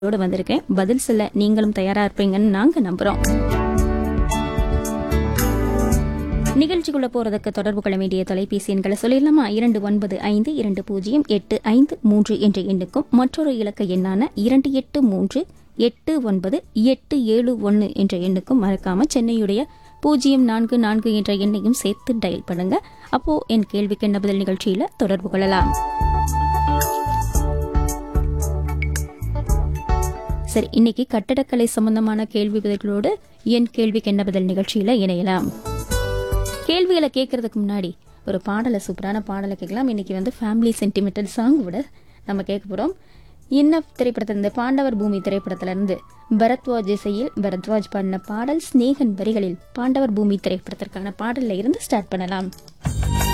இதோட வந்திருக்கேன் பதில் சொல்ல நீங்களும் தயாரா இருப்பீங்கன்னு நாங்க நம்புறோம் நிகழ்ச்சிக்குள்ள போறதுக்கு தொடர்பு கொள்ள வேண்டிய தொலைபேசி எண்களை சொல்லிடலாமா இரண்டு ஒன்பது ஐந்து இரண்டு பூஜ்ஜியம் எட்டு ஐந்து மூன்று என்ற எண்ணுக்கும் மற்றொரு இலக்க எண்ணான இரண்டு எட்டு மூன்று எட்டு ஒன்பது எட்டு ஏழு ஒன்று என்ற எண்ணுக்கும் மறக்காம சென்னையுடைய பூஜ்ஜியம் நான்கு நான்கு என்ற எண்ணையும் சேர்த்து டயல் பண்ணுங்க அப்போ என் கேள்விக்கு என்ன பதில் நிகழ்ச்சியில தொடர்பு கொள்ளலாம் சரி இன்னைக்கு கட்டடக்கலை சம்பந்தமான கேள்வி பதில்களோடு என் கேள்விக்கு என்ன பதில் நிகழ்ச்சியில இணையலாம் கேள்விகளை கேட்கறதுக்கு முன்னாடி ஒரு பாடலை சூப்பரான பாடலை கேட்கலாம் இன்னைக்கு வந்து ஃபேமிலி சென்டிமெண்டல் சாங் விட நம்ம கேட்க போறோம் என்ன திரைப்படத்திலிருந்து பாண்டவர் பூமி திரைப்படத்திலிருந்து பரத்வாஜ் இசையில் பரத்வாஜ் பாடின பாடல் ஸ்நேகன் வரிகளில் பாண்டவர் பூமி திரைப்படத்திற்கான பாடல்ல இருந்து ஸ்டார்ட் பண்ணலாம்